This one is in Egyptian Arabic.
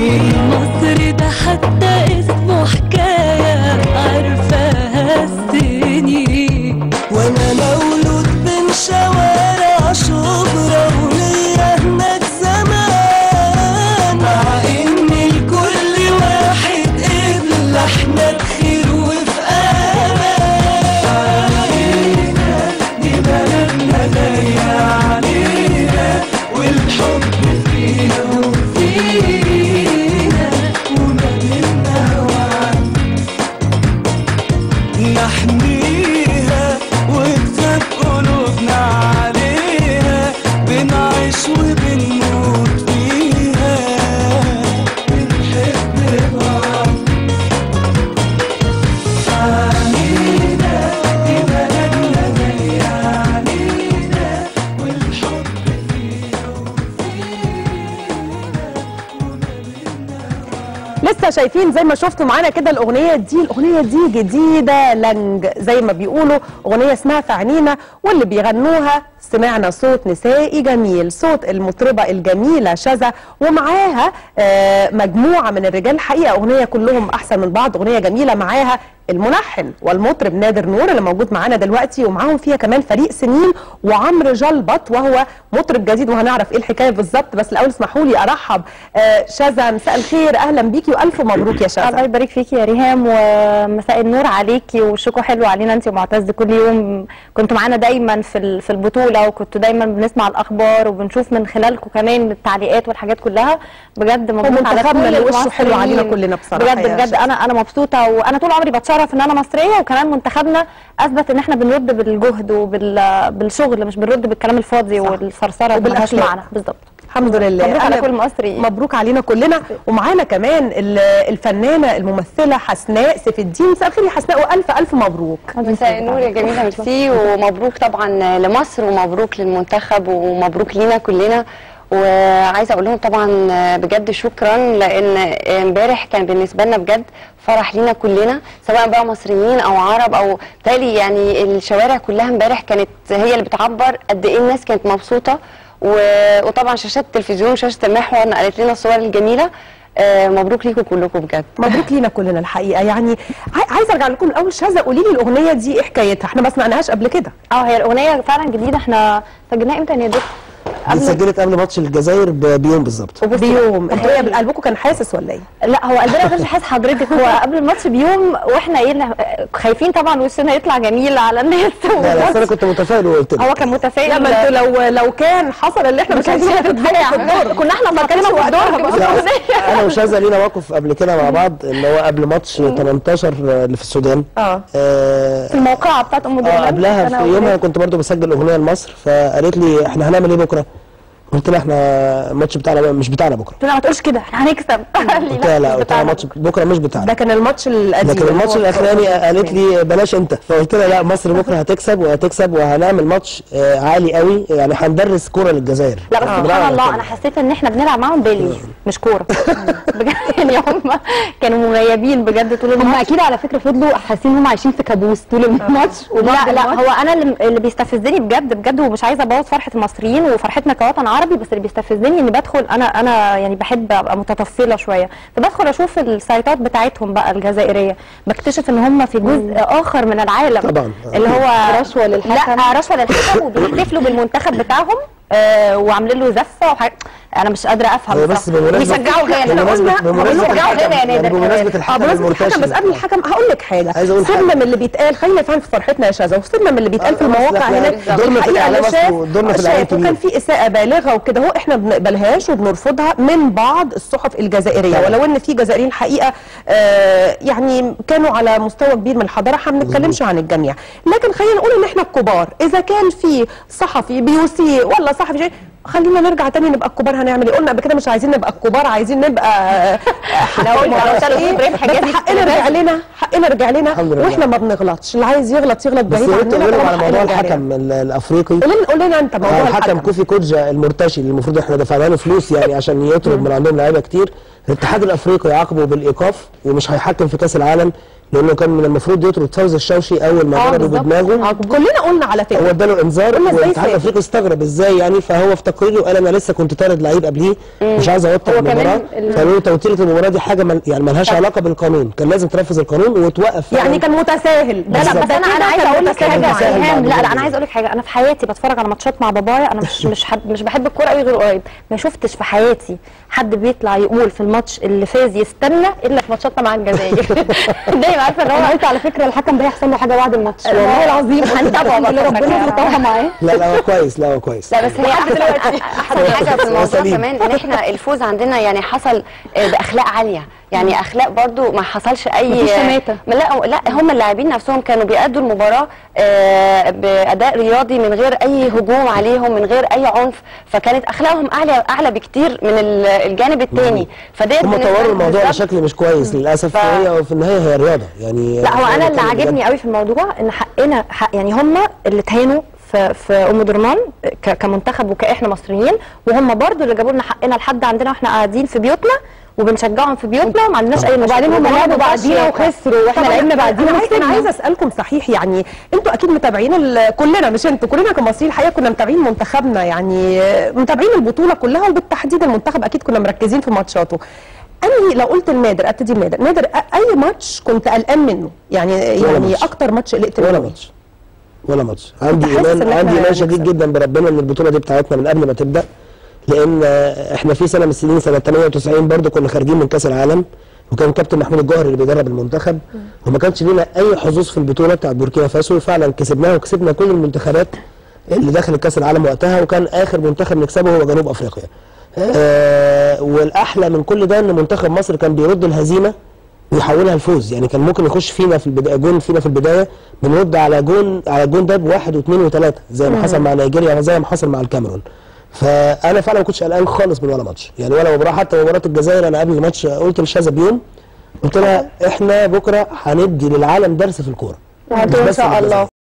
المصري ده حتى اسمه حكاية عارفاها السنين وانا مولود بين شوارع شبرا وليا هناك زمان مع ان الكل واحد قبل احنا بخير وفي امان علينا دي بلدنا غالية علينا والحب فينا وفينا وما بينا وعد نحميها وتخاف قلوبنا عليها بنعيش وبنموت فيها بنحب بعض علينا دي بلدنا غالية علينا والحب فيها لسه شايفين زي ما شفتوا معانا كده الاغنيه دي الاغنيه دي جديده لنج زي ما بيقولوا اغنيه اسمها في عينينا واللي بيغنوها سمعنا صوت نسائي جميل صوت المطربه الجميله شذا ومعاها آه، مجموعه من الرجال حقيقه اغنيه كلهم احسن من بعض اغنيه جميله معاها الملحن والمطرب نادر نور اللي موجود معانا دلوقتي ومعاهم فيها كمان فريق سنين وعمرو جلبط وهو مطرب جديد وهنعرف ايه الحكايه بالظبط بس الاول اسمحوا لي ارحب آه، شذا مساء الخير اهلا بيكي والف مبروك يا الله شذا يبارك فيكي يا ريهام ومساء النور عليكي وشكو حلو علينا انت ومعتز كل يوم كنتوا معانا دايما في ال- في البطوله وكنتوا دايما بنسمع الاخبار وبنشوف من خلالكم كمان التعليقات والحاجات كلها بجد مبروك على ومنتخبنا كل اللي وشه حلو المصريين. علينا كلنا بصراحة بجد يا بجد شذا. انا انا مبسوطه وانا طول عمري بتشرف ان انا مصريه وكمان منتخبنا اثبت ان احنا بنرد بالجهد وبالشغل مش بنرد بالكلام الفاضي والثرثره اللي ملهاش وبالأخلاق. معنى بالظبط الحمد لله مبروك على أنا- كل مصري مبروك علينا كلنا ومعانا كمان ال- الفنانه الممثله حسناء سيف الدين مساء الخير يا حسناء والف الف مبروك مساء النور يا جميله ميرسي ومبروك طبعا لمصر ومبروك للمنتخب ومبروك لينا كلنا وعايزه اقول لهم طبعا بجد شكرا لان امبارح كان بالنسبه لنا بجد فرح لينا كلنا سواء بقى مصريين او عرب او بالتالي يعني الشوارع كلها امبارح كانت هي اللي بتعبر قد ايه الناس كانت مبسوطه و- وطبعا شاشات التلفزيون شاشه المحور نقلت لنا الصور الجميله آه، مبروك ليكم كلكم بجد مبروك لينا كلنا الحقيقه يعني عاي- عايزه ارجع لكم الاول شاذه قولي لي الاغنيه دي ايه حكايتها احنا ما سمعناهاش قبل كده اه هي الاغنيه فعلا جديده احنا سجلناها امتى يا دكتور دي اتسجلت قبل ماتش الجزائر ب- بيوم بالظبط بيوم انتوا ايه قلبكم كان حاسس ولا ايه لا هو قلبنا ما كانش حاسس حضرتك هو قبل الماتش بيوم واحنا ايه اللي- خايفين طبعا وشنا يطلع جميل على الناس لا لا أصل انا كنت متفائل وقلت لك هو كان متفائل لا ما انتوا لو لو كان حصل اللي احنا مش عايزين تتفاجئ كنا احنا مفكرين في الدور لا، انا وشاذة لينا موقف قبل كده مع بعض اللي هو قبل ماتش 18 اللي في السودان اه آه، في الموقعه بتاعت ام اه درمان قبلها أنا في يومها وولاد. كنت برضو بسجل اغنيه لمصر فقالت لي احنا هنعمل ايه بكره؟ قلت لها احنا الماتش بتاعنا مش بتاعنا بكره قلت لها ما تقولش كده احنا هنكسب قال لي قلت لها لا مش قلت لها بتاعنا. ماتش بكره مش بتاعنا ده كان الماتش القديم لكن الماتش اللي هو الاخراني قالت لي بلاش انت فقلت لها لا مصر بكره هتكسب وهتكسب وهنعمل ماتش آه، عالي قوي يعني هندرس كوره للجزائر لا بس آه. سبحان الله انا حسيت ان احنا بنلعب معاهم بيلي مش كوره بجد يعني هم كانوا مغيبين بجد طول هم الماتش اكيد على فكره فضلوا حاسين ان هم عايشين في كابوس طول الماتش لا لا هو انا اللي, اللي بيستفزني بجد بجد ومش عايزه ابوظ فرحه المصريين وفرحتنا كوطن عربي بس اللي بيستفزني اني بدخل انا انا يعني بحب ابقى متطفله شويه فبدخل اشوف السايتات بتاعتهم بقى الجزائريه بكتشف ان هم في جزء اخر من العالم طبعا اللي هو رشوة للحكم. لا رشوه للحكم وبيحتفلوا بالمنتخب بتاعهم آه وعاملين له زفه وحاجة انا مش قادره افهم هو بس بصراحة. بمناسبة- بيشجعوا غانا بمناسبة بمناسبة بيشجعوا الحكم غانا يا يعني نادر بمناسبة كمان. اه الحكم بمناسبه الحكم المرتشي بس قبل الحكم هقول لك حاجه عايز أقول سيبنا حاجة. من اللي بيتقال خلينا نفهم في فرحتنا يا شاذة وسيبنا من اللي بيتقال في آه، المواقع لا، لا، هناك دورنا في الحقيقة الإعلام أنا شايف- أصله دورنا في الإعلام شايف وكان كبير. في اساءه بالغه وكده هو احنا ما بنقبلهاش وبنرفضها من بعض الصحف الجزائريه طبعا. ولو ان في جزائريين الحقيقه آه يعني كانوا على مستوى كبير من الحضاره احنا ما بنتكلمش عن الجميع لكن خلينا نقول ان احنا الكبار اذا كان في صحفي بيسيء ولا صحفي شيء خلينا نرجع تاني نبقى الكبار هنعمل ايه قلنا قبل كده مش عايزين نبقى الكبار عايزين نبقى آه، حقنا لو معرفش شالوا إيه. إبراهيم حجازي بس في حقنا التلفزيون. رجع لنا حقنا رجع لنا الحمد لله. واحنا ما بنغلطش اللي عايز يغلط يغلط بس بعيد يا ريت عننا تقول لهم طالما على حقنا موضوع رجع لنا. الحكم ال- الافريقي قول لنا قول لنا انت موضوع آه، الحكم الحكم كوفي كوجا المرتشي اللي المفروض احنا دفعنا له فلوس يعني عشان يطلب من عندهم لعيبه كتير الاتحاد الافريقي عاقبه بالايقاف ومش هيحكم في كاس العالم لانه كان من المفروض يطرد فوز الشوشي اول ما اه ضربه بالظبط بدماغه آه، كلنا قلنا على هو فكره اداله انذار قلنا ازاي والاتحاد ساب؟ الافريقي استغرب ازاي يعني فهو في تقريره قال انا لسه كنت طارد لعيب قبليه مش عايز اوتر هو كمان المباراه ال- فقالوا له توتيره المباراه دي حاجه مل يعني ملهاش علاقه بالقانون كان لازم تنفذ القانون وتوقف يعني فعلاً. كان متساهل لا لا بالظبط. بس انا انا عايزه كان اقول لك متساهل حاجه معاه. متساهل ايهام بعد لا لا كده. انا عايزه اقول لك حاجه انا في حياتي بتفرج على ماتشات مع بابايا انا مش مش حد مش بحب الكوره قوي غير قريب ما شفتش في حياتي حد بيطلع يقول في الماتش اللي فاز يستنى الا في ماتشاتنا مع الجزائر دايما عارفه ان انا هو قلت على فكره الحكم ده هيحصل له حاجه بعد الماتش والله العظيم هنتابعه بقى اللي ربنا يسترها معاه لا لا هو كويس لا هو كويس لا بس هي احسن احسن حاجه في الموضوع سليم. كمان ان احنا الفوز عندنا يعني حصل آه، باخلاق عاليه يعني اخلاق برضو ما حصلش اي مفيش شماتة. ما لا لا هم اللاعبين نفسهم كانوا بيأدوا المباراه آه، باداء رياضي من غير اي هجوم عليهم من غير اي عنف فكانت اخلاقهم اعلى اعلى بكتير من ال- الجانب الثاني فديت هم بالنسبة طوروا لي الموضوع بالظبط بشكل مش كويس للاسف ف- هي في النهايه هي رياضه يعني لا هو خلينا انا اللي نتكلم عاجبني بجد. قوي في الموضوع ان حقنا حق يعني هم اللي اتهانوا في في ام درمان ك- كمنتخب وكاحنا مصريين وهم برضو اللي جابوا لنا حقنا لحد عندنا واحنا قاعدين في بيوتنا وبنشجعهم في بيوتنا وما عندناش اي مشكله وبعدين هم لعبوا بعدينا وخسروا واحنا طبعاً لعبنا بعدينا انا عايز- انا وكسبنا. عايزه اسالكم صحيح يعني انتوا اكيد متابعين ال- كلنا مش انتوا كلنا كمصريين الحقيقه كنا متابعين منتخبنا يعني متابعين البطوله كلها وبالتحديد المنتخب اكيد كنا مركزين في ماتشاته انهي لو قلت لنادر ابتدي بنادر نادر أ- اي ماتش كنت قلقان منه يعني يعني ماتش. اكتر ماتش قلقت ولا منه ماتش ولا ماتش عندي حاسس إن ايمان إحنا عندي ايمان شديد هنكسب. جدا بربنا ان البطوله دي بتاعتنا من قبل ما تبدا لان آه، احنا في سنه من السنين سنه 98 برضو كنا خارجين من كاس العالم وكان كابتن محمود الجوهري اللي بيدرب المنتخب وما كانش لينا اي حظوظ في البطوله بتاعت بوركينا فاسو فعلا كسبناها وكسبنا كل المنتخبات اللي دخلت كاس العالم وقتها وكان اخر منتخب نكسبه هو جنوب افريقيا آه والاحلى من كل ده ان منتخب مصر كان بيرد الهزيمه ويحولها لفوز يعني كان ممكن يخش فينا في البدايه جون فينا في البدايه بنرد على جون على الجون ده بواحد واثنين وثلاثه زي ما حصل مع نيجيريا زي ما حصل مع الكاميرون فانا فعلا ما كنتش قلقان خالص من ولا ماتش يعني ولا مباراه حتى مباراه الجزائر انا قبل الماتش قلت لشاذة بيوم قلت لها احنا بكره هندي للعالم درس في الكوره وهتقول مش ان بس شاء للجزائر. الله